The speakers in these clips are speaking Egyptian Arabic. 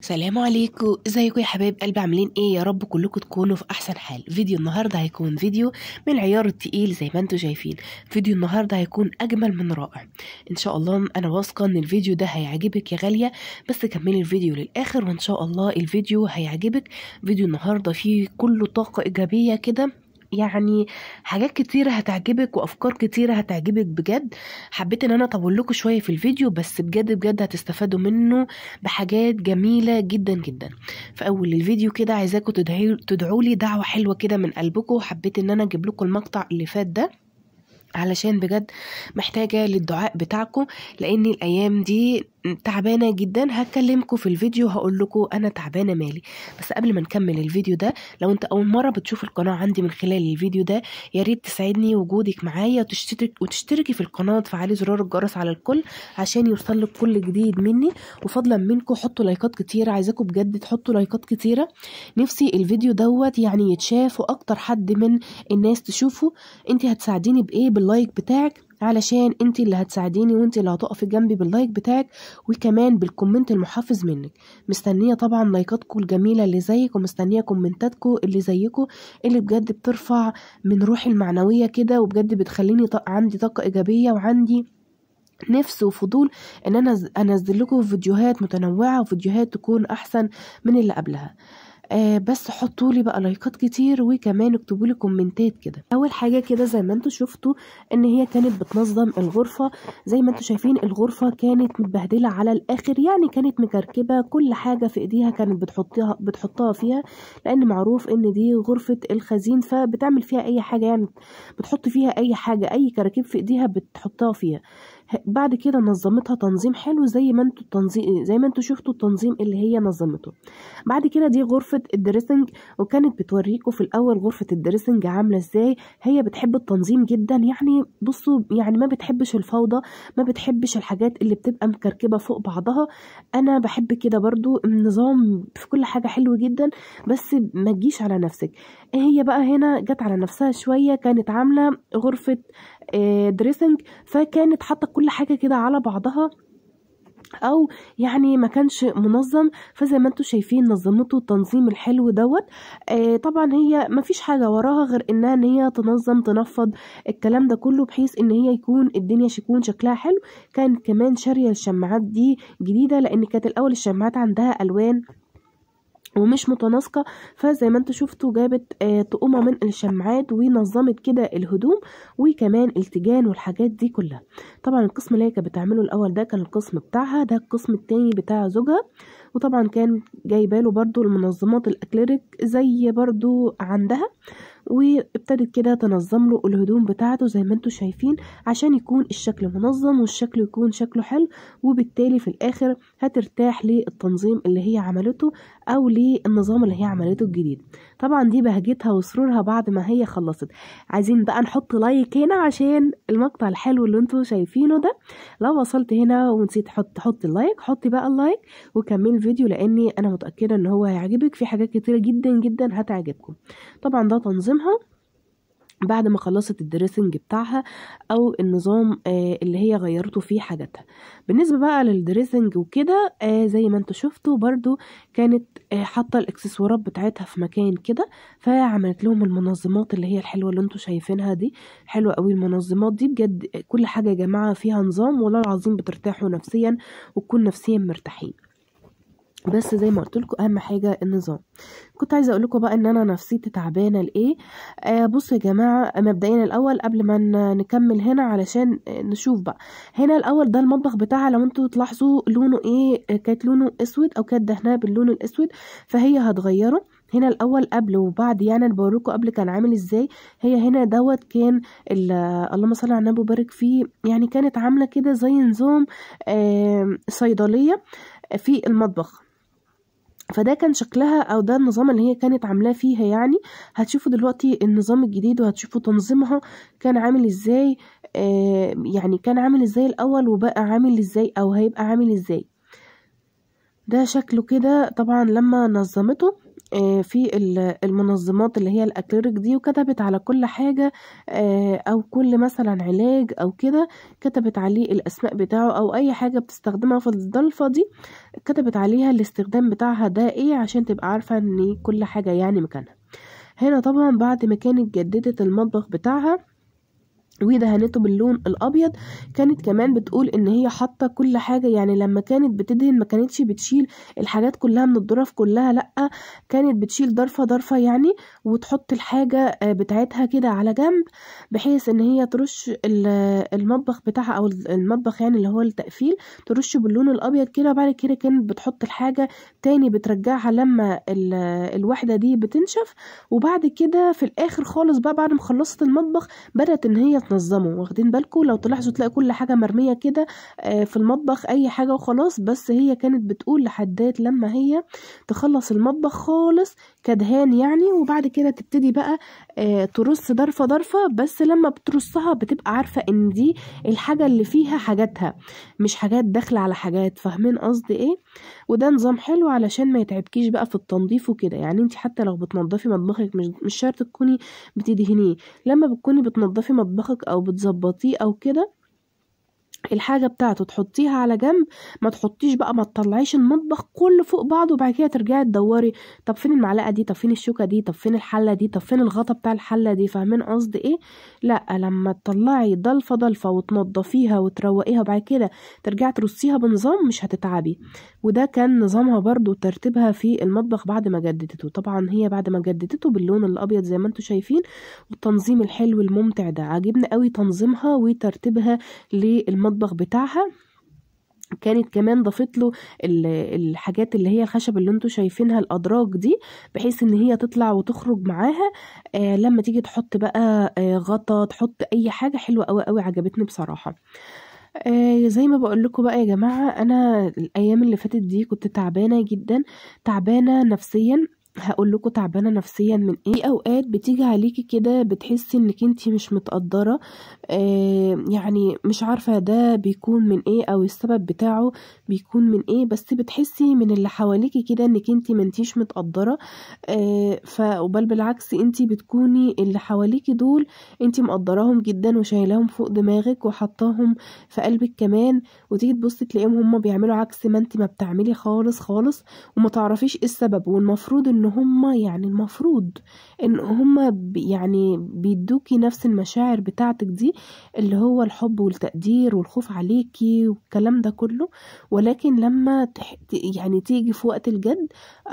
سلام عليكم ازيكم يا حبايب قلبي عاملين ايه يا رب كلكم تكونوا في احسن حال فيديو النهارده هيكون فيديو من العيار التقيل زي ما انتم شايفين فيديو النهارده هيكون اجمل من رائع ان شاء الله انا واثقه ان الفيديو ده هيعجبك يا غاليه بس كملي الفيديو للاخر وان شاء الله الفيديو هيعجبك فيديو النهارده فيه كله طاقه ايجابيه كده يعني حاجات كتيرة هتعجبك وأفكار كتيرة هتعجبك بجد حبيت إن أنا أطول لكم شوية في الفيديو بس بجد بجد هتستفادوا منه بحاجات جميلة جدا جدا في أول الفيديو كده عايزاكم تدعوا لي دعوة حلوة كده من قلبكم حبيت إن أنا أجيب لكم المقطع اللي فات ده علشان بجد محتاجة للدعاء بتاعكم لأن الأيام دي تعبانة جدا هكلمكم في الفيديو هقول لكم أنا تعبانة مالي بس قبل ما نكمل الفيديو ده لو أنت أول مرة بتشوف القناة عندي من خلال الفيديو ده يا ريت تساعدني وجودك معايا وتشترك وتشتركي في القناة وتفعلي زرار الجرس على الكل عشان يوصلك كل جديد مني وفضلا منكم حطوا لايكات كتيرة عايزاكم بجد تحطوا لايكات كتيرة نفسي الفيديو دوت يعني يتشاف وأكتر حد من الناس تشوفه انت هتساعديني بإيه باللايك بتاعك علشان انت اللي هتساعديني وانت اللي هتقفي جنبي باللايك بتاعك وكمان بالكومنت المحفز منك مستنيه طبعا لايكاتكم الجميله اللي زيك ومستنيه كومنتاتكم اللي زيكم اللي بجد بترفع من روحي المعنويه كده وبجد بتخليني عندي طاقه ايجابيه وعندي نفس وفضول ان انا انزل لكم فيديوهات متنوعه وفيديوهات تكون احسن من اللي قبلها آه بس حطوا لي بقى لايكات كتير وكمان اكتبوا لي كومنتات كده اول حاجه كده زي ما انتم شفتوا ان هي كانت بتنظم الغرفه زي ما انتم شايفين الغرفه كانت متبهدله على الاخر يعني كانت مكركبه كل حاجه في ايديها كانت بتحطها بتحطها فيها لان معروف ان دي غرفه الخزين فبتعمل فيها اي حاجه يعني بتحط فيها اي حاجه اي كراكيب في ايديها بتحطها فيها بعد كده نظمتها تنظيم حلو زي ما انتوا التنظيم زي ما انتوا شفتوا التنظيم اللي هي نظمته بعد كده دي غرفه الدريسنج وكانت بتوريكم في الاول غرفه الدريسنج عامله ازاي هي بتحب التنظيم جدا يعني بصوا يعني ما بتحبش الفوضى ما بتحبش الحاجات اللي بتبقى مكركبه فوق بعضها انا بحب كده برضو النظام في كل حاجه حلو جدا بس ما تجيش على نفسك هي بقى هنا جت على نفسها شويه كانت عامله غرفه دريسنج فكانت حاطه كل حاجه كده على بعضها او يعني ما كانش منظم فزي ما انتم شايفين نظمته التنظيم الحلو دوت آه طبعا هي ما فيش حاجه وراها غير انها ان هي تنظم تنفض الكلام ده كله بحيث ان هي يكون الدنيا يكون شكلها حلو كانت كمان شاريه الشماعات دي جديده لان كانت الاول الشماعات عندها الوان ومش متناسقه فزي ما انتوا شفتوا جابت آه طقومه من الشماعات ونظمت كده الهدوم وكمان التيجان والحاجات دي كلها طبعا القسم اللي هي كانت بتعمله الاول ده كان القسم بتاعها ده القسم التاني بتاع زوجها وطبعا كان جايباله برضو المنظمات الاكليريك زي برضو عندها وابتدت كده تنظم له الهدوم بتاعته زي ما انتم شايفين عشان يكون الشكل منظم والشكل يكون شكله حلو وبالتالي في الاخر هترتاح للتنظيم اللي هي عملته او للنظام اللي هي عملته الجديد طبعا دي بهجتها وسرورها بعد ما هي خلصت عايزين بقى نحط لايك هنا عشان المقطع الحلو اللي انتم شايفينه ده لو وصلت هنا ونسيت تحط تحط اللايك حطي بقى اللايك وكملي الفيديو لاني انا متاكده ان هو هيعجبك في حاجات كتيره جدا جدا هتعجبكم طبعا ده تنظيمها بعد ما خلصت الدريسنج بتاعها او النظام آه اللي هي غيرته فيه حاجاتها بالنسبه بقى للدريسنج وكده آه زي ما انتوا شفتوا برضو كانت آه حاطه الاكسسوارات بتاعتها في مكان كده فعملت لهم المنظمات اللي هي الحلوه اللي انتوا شايفينها دي حلوه قوي المنظمات دي بجد كل حاجه يا جماعه فيها نظام والله العظيم بترتاحوا نفسيا وتكون نفسيا مرتاحين بس زي ما قلت لكم اهم حاجه النظام كنت عايزه اقول لكم بقى ان انا نفسيتي تعبانه لايه آه بصوا يا جماعه مبدئيا الاول قبل ما نكمل هنا علشان نشوف بقى هنا الاول ده المطبخ بتاعها لو انتوا تلاحظوا لونه ايه كانت لونه اسود او كانت دهنها باللون الاسود فهي هتغيره هنا الاول قبل وبعد يعني انا بوريكم قبل كان عامل ازاي هي هنا دوت كان اللهم صل على النبي وبارك فيه يعني كانت عامله كده زي نظام آه صيدليه في المطبخ فده كان شكلها او ده النظام اللي هي كانت عاملاه فيها يعني هتشوفوا دلوقتي النظام الجديد وهتشوفوا تنظيمها كان عامل ازاي آه يعني كان عامل ازاي الاول وبقى عامل ازاي او هيبقى عامل ازاي ده شكله كده طبعا لما نظمته آه، في ال- المنظمات اللي هي الأكريليك دي وكتبت على كل حاجة آه، أو كل مثلا علاج أو كده كتبت عليه الأسماء بتاعه أو أي حاجة بتستخدمها في الضلفة دي كتبت عليها الاستخدام بتاعها ده ايه عشان تبقى عارفة ان كل حاجة يعني مكانها هنا طبعا بعد ما كانت جددت المطبخ بتاعها ودهنته باللون الابيض كانت كمان بتقول ان هي حاطه كل حاجه يعني لما كانت بتدهن ما كانتش بتشيل الحاجات كلها من الظرف كلها لا كانت بتشيل ضرفه ضرفه يعني وتحط الحاجه آه، بتاعتها كده على جنب بحيث ان هي ترش ال- المطبخ بتاعها او المطبخ يعني اللي هو التقفيل ترشه باللون الابيض كده بعد كده كانت بتحط الحاجه تاني بترجعها لما ال- الوحده دي بتنشف وبعد كده في الاخر خالص بقى بعد ما خلصت المطبخ بدأت ان هي تنظمه واخدين بالكم لو تلاحظوا تلاقي كل حاجه مرميه كده آه، في المطبخ اي حاجه وخلاص بس هي كانت بتقول لحدات لما هي تخلص المطبخ خالص كدهان يعني وبعد كده تبتدي بقى آه، ترص ضرفه ضرفه بس لما بترصها بتبقى عارفه ان دي الحاجه اللي فيها حاجاتها مش حاجات داخله على حاجات فاهمين قصدي ايه وده نظام حلو علشان ما يتعبكيش بقى في التنظيف وكده يعني انت حتى لو بتنضفي مطبخك مش مش شرط تكوني بتدهنيه لما بتكوني بتنضفي مطبخك او بتظبطيه او كده الحاجة بتاعته تحطيها على جنب ما تحطيش بقى ما تطلعيش المطبخ كله فوق بعضه وبعد كده ترجعي تدوري طب فين المعلقة دي طب فين الشوكة دي طب فين الحلة دي طب فين الغطا بتاع الحلة دي فاهمين قصدي ايه لا لما تطلعي ضلفة ضلفة وتنضفيها وتروقيها وبعد كده ترجعي ترصيها بنظام مش هتتعبي وده كان نظامها برضو وترتيبها في المطبخ بعد ما جددته طبعا هي بعد ما جددته باللون الابيض زي ما انتم شايفين والتنظيم الحلو الممتع ده عاجبني قوي تنظيمها وترتيبها للمطبخ بتاعها كانت كمان ضافت له ال- الحاجات اللي هي الخشب اللي انتوا شايفينها الادراج دي بحيث ان هي تطلع وتخرج معاها آه لما تيجي تحط بقى آه غطا تحط اي حاجه حلوه قوي قوي عجبتني بصراحه آه زي ما بقول لكم بقى يا جماعه انا الايام اللي فاتت دي كنت تعبانه جدا تعبانه نفسيا هقول لكم تعبانه نفسيا من ايه اوقات بتيجي عليكي كده بتحسي انك انتي مش متقدره آه يعني مش عارفه ده بيكون من ايه او السبب بتاعه بيكون من ايه بس بتحسي من اللي حواليكي كده انك انتي منتيش متقدره آه ف وبل بالعكس انتي بتكوني اللي حواليكي دول انتي مقدراهم جدا وشايلاهم فوق دماغك وحطاهم في قلبك كمان وتيجي تبصي تلاقيهم هما بيعملوا عكس ما انتي ما بتعملي خالص خالص وما تعرفيش ايه السبب والمفروض ان هما يعني المفروض ان هما بي- يعني بيدوكي نفس المشاعر بتاعتك دي اللي هو الحب والتقدير والخوف عليكي والكلام ده كله ولكن لما تح... ت- يعني تيجي في وقت الجد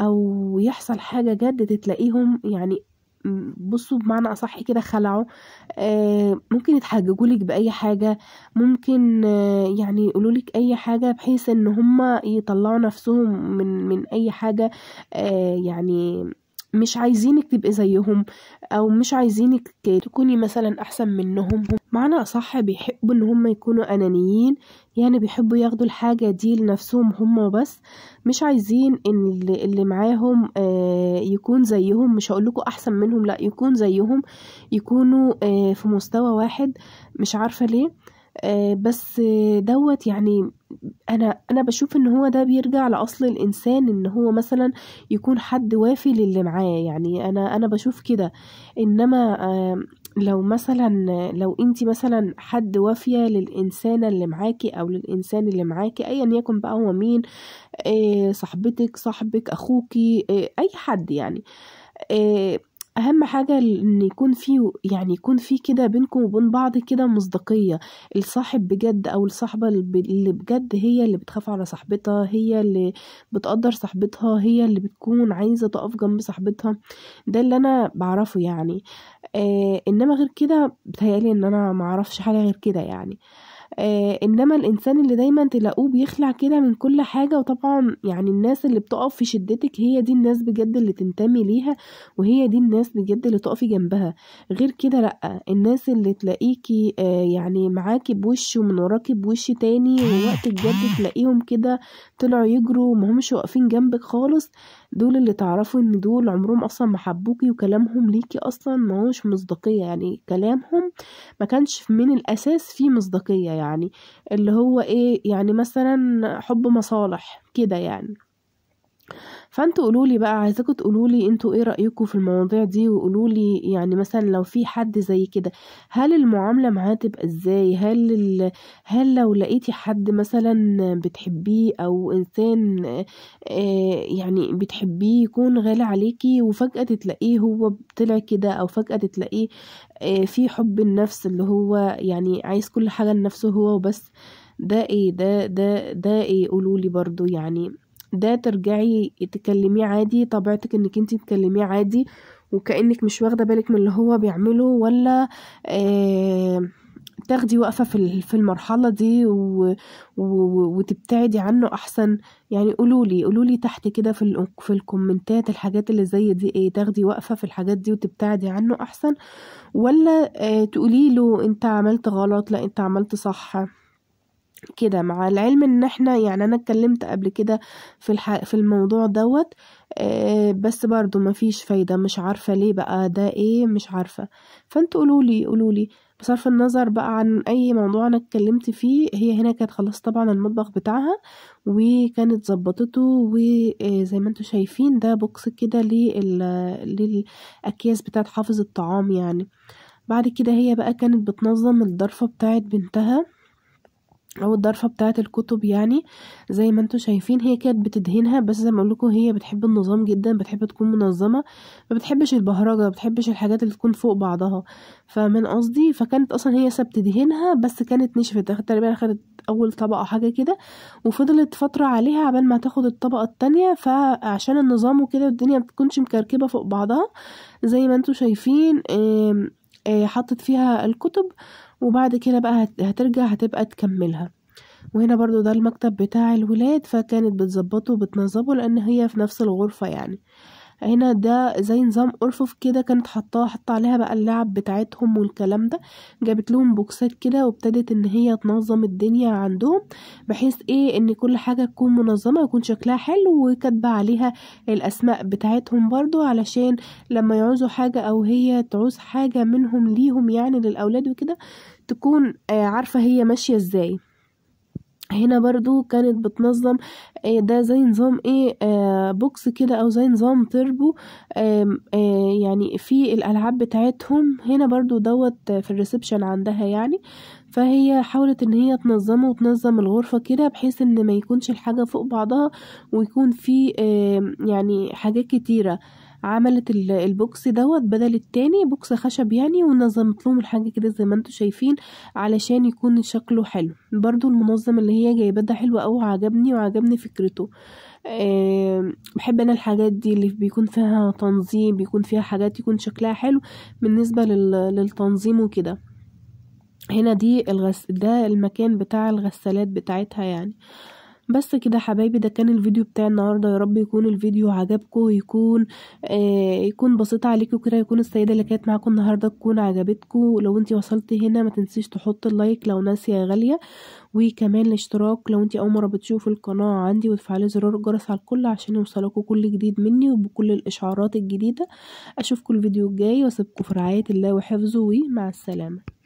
او يحصل حاجة جد تلاقيهم يعني م- بصوا بمعنى اصح كده خلعوا آه ممكن يتحججوا لك باي حاجه ممكن آه يعني يقولوا لك اي حاجه بحيث ان هم يطلعوا نفسهم من من اي حاجه آه يعني مش عايزينك تبقي زيهم او مش عايزينك تكوني مثلا احسن منهم معنى اصح بيحبوا ان هم يكونوا انانيين يعني بيحبوا ياخدوا الحاجة دي لنفسهم هم بس مش عايزين ان اللي, اللي معاهم آه يكون زيهم مش هقولكوا احسن منهم لا يكون زيهم يكونوا آه في مستوى واحد مش عارفة ليه آه بس آه دوت يعني انا انا بشوف ان هو ده بيرجع لاصل الانسان ان هو مثلا يكون حد وافي للي معاه يعني انا انا بشوف كده انما آه لو مثلا لو انت مثلا حد وافيه للانسانه اللي معاكي او للانسان اللي معاكي ايا يكن بقى هو مين إيه صاحبتك صاحبك اخوكي إيه اي حد يعني إيه اهم حاجه ان يكون في يعني يكون في كده بينكم وبين بعض كده مصداقيه الصاحب بجد او الصاحبه اللي بجد هي اللي بتخاف على صاحبتها هي اللي بتقدر صاحبتها هي اللي بتكون عايزه تقف جنب صاحبتها ده اللي انا بعرفه يعني آه انما غير كده بتهيالي ان انا معرفش حاجه غير كده يعني آه انما الانسان اللي دايما تلاقوه بيخلع كده من كل حاجه وطبعا يعني الناس اللي بتقف في شدتك هي دي الناس بجد اللي تنتمي ليها وهي دي الناس بجد اللي تقفي جنبها غير كده لا الناس اللي تلاقيكي آه يعني معاكي بوش ومن وراكي بوش تاني ووقت الجد تلاقيهم كده طلعوا يجروا ومهمش واقفين جنبك خالص دول اللي تعرفوا ان دول عمرهم اصلا ما حبوكي وكلامهم ليكي اصلا ما هوش مصداقيه يعني كلامهم ما كانش من الاساس فيه مصداقيه يعني اللي هو ايه يعني مثلا حب مصالح كده يعني فانتوا قولوا لي بقى عايزاكم تقولوا لي انتوا ايه رايكم في المواضيع دي وقولوا لي يعني مثلا لو في حد زي كده هل المعامله معاه تبقى ازاي هل ال... هل لو لقيتي حد مثلا بتحبيه او انسان آه يعني بتحبيه يكون غالي عليكي وفجاه تلاقيه هو طلع كده او فجاه تلاقيه آه في حب النفس اللي هو يعني عايز كل حاجه لنفسه هو وبس ده ايه ده ده ده ايه قولولي برضو يعني ده ترجعي تكلميه عادي طبيعتك انك انتي تكلميه عادي وكأنك مش واخدة بالك من اللي هو بيعمله ولا آه تاخدي وقفة في في المرحلة دي و... و... وتبتعدي عنه أحسن يعني قولولي قولولي تحت كده في ال... في الكومنتات الحاجات اللي زي دي ايه تاخدي وقفة في الحاجات دي وتبتعدي عنه أحسن ولا آه تقوليله انت عملت غلط لا انت عملت صح كده مع العلم ان احنا يعني انا اتكلمت قبل كده في الح... في الموضوع دوت آه بس برضو مفيش فايدة مش عارفة ليه بقى ده ايه مش عارفة فانتوا قولولي قولولي بصرف النظر بقى عن اي موضوع انا اتكلمت فيه هي هنا كانت خلاص طبعا المطبخ بتاعها وكانت ظبطته وزي ما انتوا شايفين ده بوكس كده للاكياس بتاعت حافظ الطعام يعني بعد كده هي بقى كانت بتنظم الضرفة بتاعت بنتها او الضرفه بتاعه الكتب يعني زي ما انتوا شايفين هي كانت بتدهنها بس زي ما اقول لكم هي بتحب النظام جدا بتحب تكون منظمه ما بتحبش البهرجه ما بتحبش الحاجات اللي تكون فوق بعضها فمن قصدي فكانت اصلا هي سابت تدهنها بس كانت نشفت تقريبا اخدت اول طبقه حاجه كده وفضلت فتره عليها عبال ما تاخد الطبقه التانية فعشان النظام وكده الدنيا متكونش مكركبه فوق بعضها زي ما انتوا شايفين حطت فيها الكتب وبعد كده بقى هترجع هتبقى تكملها وهنا برضو ده المكتب بتاع الولاد فكانت بتظبطه وبتنظمه لان هي في نفس الغرفة يعني هنا ده زي نظام ارفف كده كانت حطاها حط عليها بقى اللعب بتاعتهم والكلام ده جابت لهم بوكسات كده وابتدت ان هي تنظم الدنيا عندهم بحيث ايه ان كل حاجة تكون منظمة ويكون شكلها حلو وكاتبة عليها الاسماء بتاعتهم برضو علشان لما يعوزوا حاجة او هي تعوز حاجة منهم ليهم يعني للاولاد وكده تكون عارفة هي ماشية ازاي هنا برضو كانت بتنظم ده زي نظام ايه آه بوكس كده او زي نظام تربو آه آه يعني في الالعاب بتاعتهم هنا برضو دوت في الريسبشن عندها يعني فهي حاولت ان هي تنظمه وتنظم الغرفة كده بحيث ان ما يكونش الحاجة فوق بعضها ويكون في يعني حاجات كتيرة عملت البوكس دوت بدل التاني بوكس خشب يعني ونظمت لهم الحاجة كده زي ما انتوا شايفين علشان يكون شكله حلو برضو المنظم اللي هي جايباه ده حلو اوي وعجبني وعجبني فكرته أه بحب انا الحاجات دي اللي بيكون فيها تنظيم بيكون فيها حاجات يكون شكلها حلو بالنسبة للتنظيم وكده هنا دي الغس ده المكان بتاع الغسالات بتاعتها يعني بس كده حبايبي ده كان الفيديو بتاع النهارده يا رب يكون الفيديو عجبكم ويكون آه يكون بسيط عليكم كده يكون السيده اللي كانت معاكم النهارده تكون عجبتكم لو انتي وصلتي هنا ما تنسيش تحط اللايك لو ناسيه يا غاليه وكمان الاشتراك لو انتي اول مره بتشوفي القناه عندي وتفعلي زرار الجرس على الكل عشان يوصلكوا كل جديد مني وبكل الاشعارات الجديده اشوفكم الفيديو الجاي واسيبكم في رعايه الله وحفظه ومع السلامه